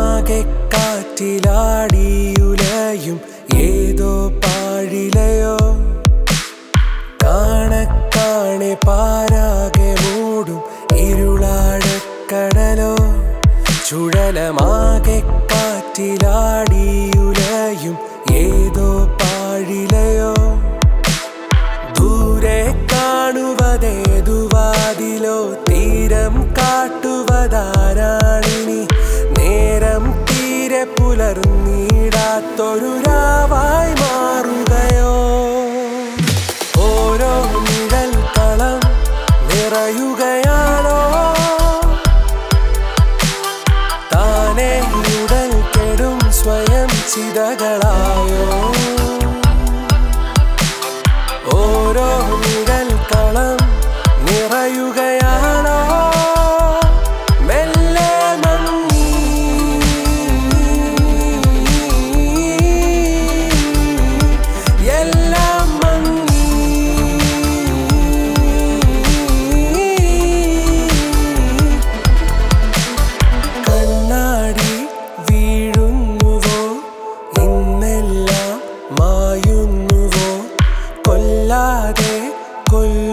ചുഴലമാകെ കാറ്റിലാടിയുലയും ഏതോ പാഴിലയോ കാണക്കാണെ പാരാകെ മൂടും ഇരുളാടക്കടലോ ചുഴലമാകെ കാറ്റിലാടിയുലയും ഏതോ പാഴിലയോ ദൂരെ കാണുവതേതുവാതിലോ തീരം കാട്ടുവതാരാണിനി നേരം തീരെ പുലർന്നീടാത്തൊരു രാവായി മാറുകയോ ഓരോ നിഴൽ കളം നിറയുകയാണോ താനെ ഉടൽ കെടും സ്വയം ചിതകളായോ ഓരോ നിഴൽ കളം നിറയുകയാണോ മെല്ലെ മങ്ങി എല്ലാം മങ്ങി കണ്ണാടി വീഴുന്നുവോ ഇന്നെല്ലാം മായുന്നുവോ കൊല്ലാതെ കൊല്ല